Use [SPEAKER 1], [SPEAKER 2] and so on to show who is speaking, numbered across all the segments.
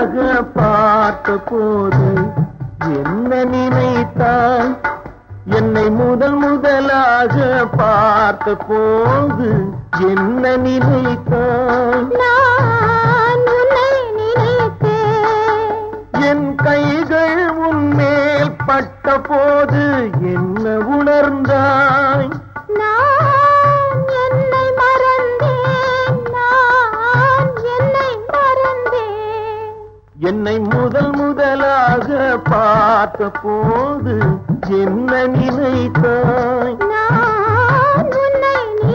[SPEAKER 1] முதலாக பார்த்த போது என்ன நினைத்தாய் என்னை முதல் முதலாக பார்த்த போது என்ன நினைத்தாய்
[SPEAKER 2] நான் உன்னை நினைத்தேன்
[SPEAKER 1] என் கைகள் உன்மேல் பட்ட போது என்ன உணர்ந்தாய்
[SPEAKER 2] நான் என்னை மறந்தேன் நான் என்னை மறந்தேன்
[SPEAKER 1] என்னை முதல் முதலாக பார்த்த போது என்ன நினைத்தாய்
[SPEAKER 2] நான் உன்னை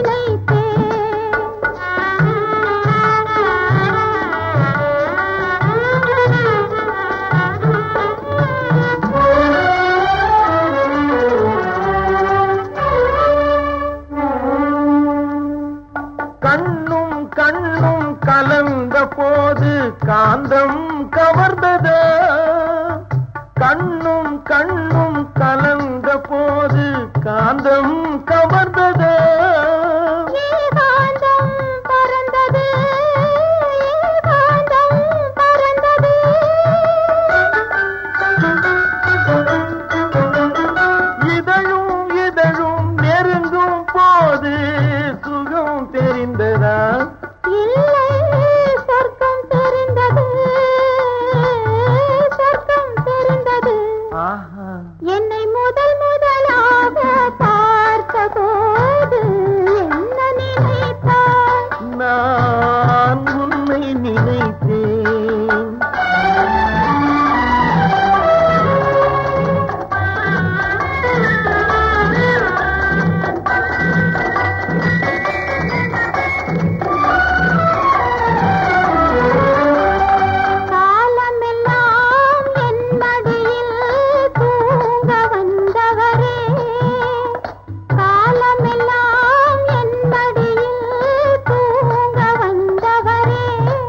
[SPEAKER 1] கண்ணும் கண்ணும் கலந்த போது காந்தம் கவர்ந்ததா கண்ணும் கண்ணும் கலந்த போது காந்தம் கவர்ந்ததா
[SPEAKER 2] ஏகாந்தம் பறந்தது ஏகாந்தம் பறந்தது
[SPEAKER 1] இதழும் இதழும் நெருங்கும் போது சுகம் தெரிந்ததா
[SPEAKER 2] இல்லை சொர்க்கம் தெரிந்தது சொர்க்கம் தெரிந்தது
[SPEAKER 1] ஆஹா
[SPEAKER 2] என்னை முதல் முதலாக பார்த்த போது என்ன நினைத்தாய்
[SPEAKER 1] நான் உன்னை நினைத்தேன்
[SPEAKER 2] காலமெல்லாம் என் மடியில் தூங்க வந்தவரே காலமெல்லாம் என் மடியில் தூங்க வந்தவரே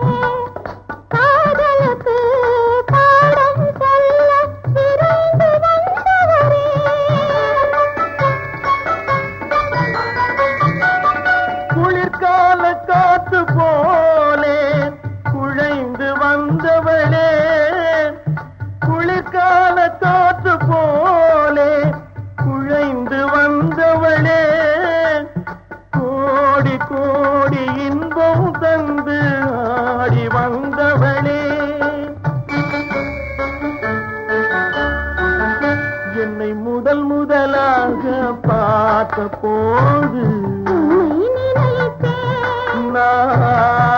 [SPEAKER 2] காதலுக்கு பாடம் சொல்ல விரைந்து வந்தவரே
[SPEAKER 1] குளிர்கால காத்து போலே குழைந்து வந்தவளே குளிர்கால காத்து போலே குழைந்து வந்தவளே கோடி கோடி இன்பம் தந்து ஆடி வந்தவளே என்னை முதல் முதலாக பார்த்த போது
[SPEAKER 2] உன்னை நினைத்தேன்
[SPEAKER 1] நான்